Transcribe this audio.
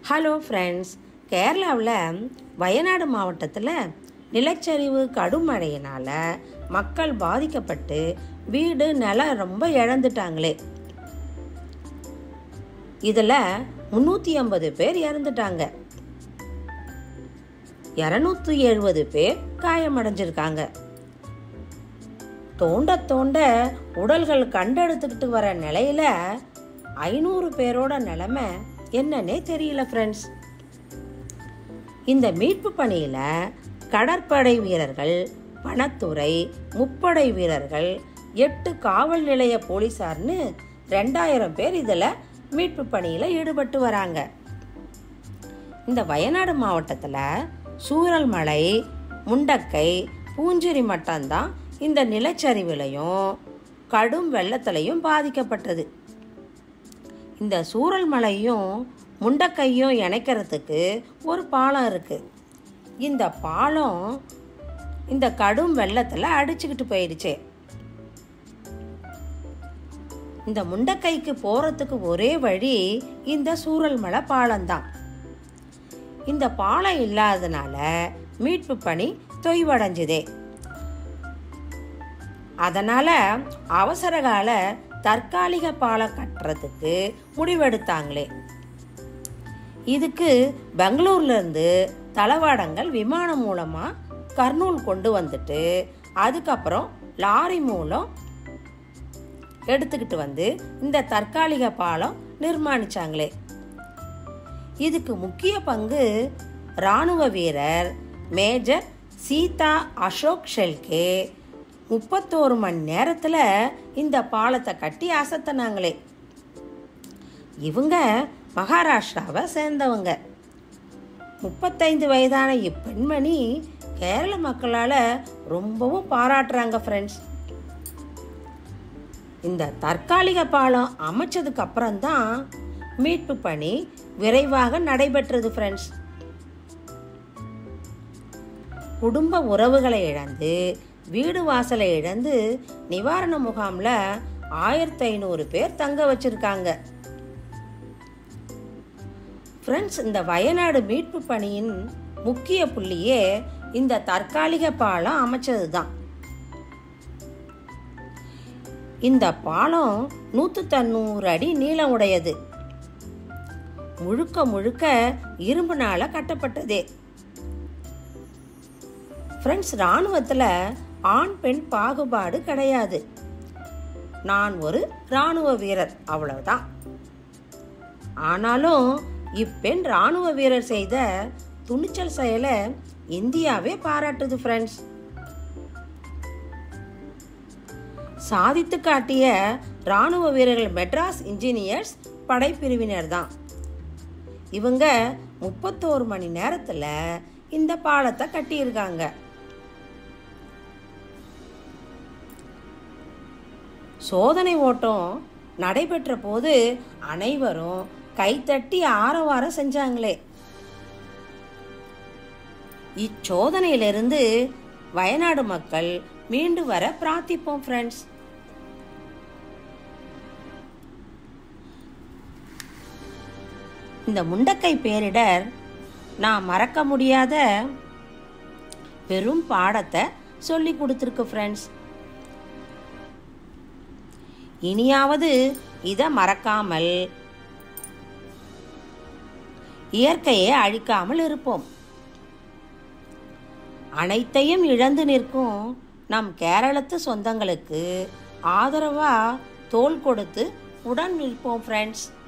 hello friends கேரளாவில் வயநாடு மாவட்டத்தில் நிலச்சரிவு கடும் மழையினால் மக்கள் பாதிக்கப்பட்டு வீடு நிலம் ரொம்ப இழந்துட்டாங்களே இதில் முந்நூற்றி ஐம்பது பேர் இறந்துட்டாங்க இரநூத்தி எழுபது பேர் காயமடைஞ்சிருக்காங்க தோண்ட தோண்ட உடல்கள் கண்டெடுத்துக்கிட்டு வர நிலையில ஐநூறு பேரோட நிலைமை என்னன்னே தெரியல ஃப்ரெண்ட்ஸ் இந்த மீட்பு பணியில கடற்படை வீரர்கள் வனத்துறை முப்படை வீரர்கள் எட்டு காவல் நிலைய போலீசார்னு ரெண்டாயிரம் பேர் இதில் மீட்பு பணியில் ஈடுபட்டு வராங்க இந்த வயநாடு மாவட்டத்தில் சூரல்மலை முண்டக்கை பூஞ்சேரி மட்டம்தான் இந்த நிலச்சரிவிலையும் கடும் வெள்ளத்திலையும் பாதிக்கப்பட்டது இந்த சூரல்மலையும் முண்டக்கையும் இணைக்கிறதுக்கு ஒரு பாலம் இருக்கு இந்த பாலம் இந்த கடும் வெள்ளத்தில் அடிச்சுக்கிட்டு போயிடுச்சு இந்த முண்டக்கைக்கு போறதுக்கு ஒரே வழி இந்த சூரல்மலை பாலம்தான் இந்த பாலம் இல்லாதனால மீட்பு பணி தொய்வடைஞ்சுதே அதனால அவசரகால தற்காலிக பாலம் கட்டுறதுக்கு முடிவெடுத்தாங்களே இதுக்கு பெங்களூர்ல இருந்து தளவாடங்கள் விமானம் மூலமா கர்னூல் கொண்டு வந்துட்டு அதுக்கப்புறம் லாரி மூலம் எடுத்துக்கிட்டு வந்து இந்த தற்காலிக பாலம் நிர்மாணிச்சாங்களே இதுக்கு முக்கிய பங்கு ராணுவ வீரர் மேஜர் சீதா அசோக் ஷெல்கே முப்பத்தோரு மணி நேரத்தில் இந்த பாலத்தை கட்டி அசத்தினாங்களே இவங்க மகாராஷ்டிராவை சேர்ந்தவங்க முப்பத்தைந்து வயதான இப்பெண்மணி கேரள மக்களால் ரொம்பவும் பாராட்டுறாங்க ஃப்ரெண்ட்ஸ் இந்த தற்காலிக பாலம் அமைச்சதுக்கு அப்புறம்தான் மீட்பு பணி விரைவாக நடைபெற்றது ஃப்ரெண்ட்ஸ் குடும்ப உறவுகளை இழந்து வீடு வாசலை இழந்து நிவாரண முகாம்ல ஆயிரத்தி ஐநூறு பேர் தங்க வச்சிருக்காங்க ஃப்ரெண்ட்ஸ் இந்த வயநாடு மீட்பு பணியின் முக்கிய புள்ளியே இந்த தற்காலிக பாலம் அமைச்சது தான் இந்த பாலம் நூற்று தொண்ணூறு அடி நீளம் உடையது முழுக்க முழுக்க இரும்புனால கட்டப்பட்டதே ஃப்ரெண்ட்ஸ் இராணுவத்தில் ஆண் பெண் பாகுபாடு கிடையாது நான் ஒரு இராணுவ வீரர் அவ்வளவுதான் ஆனாலும் இப்பெண் இராணுவ வீரர் செய்த துணிச்சல் செயலை இந்தியாவே பாராட்டுது ஃப்ரெண்ட்ஸ் சாதித்து காட்டிய ராணுவ வீரர்கள் மெட்ராஸ் இன்ஜினியர்ஸ் படைப்பிரிவினர் தான் இவங்க முப்பத்தோரு மணி நேரத்தில் இந்த பாலத்தை கட்டியிருக்காங்க சோதனை ஓட்டம் நடைபெற்ற போது அனைவரும் கைத்தட்டி ஆரவாரம் செஞ்சாங்களே இச்சோதனையிலிருந்து வயநாடு மக்கள் மீண்டு வர பிரார்த்திப்போம் ஃப்ரெண்ட்ஸ் இந்த முண்டக்கை பேரிடர் நான் மறக்க முடியாத பெரும் பாடத்தை சொல்லி கொடுத்துருக்கு ஃப்ரெண்ட்ஸ் இனியாவது இதை மறக்காமல் இயற்கையை அழிக்காமல் இருப்போம் அனைத்தையும் இழந்து நிற்கும் நம் கேரளத்து சொந்தங்களுக்கு ஆதரவா தோல் கொடுத்து உடன் நிற்போம் ஃப்ரெண்ட்ஸ்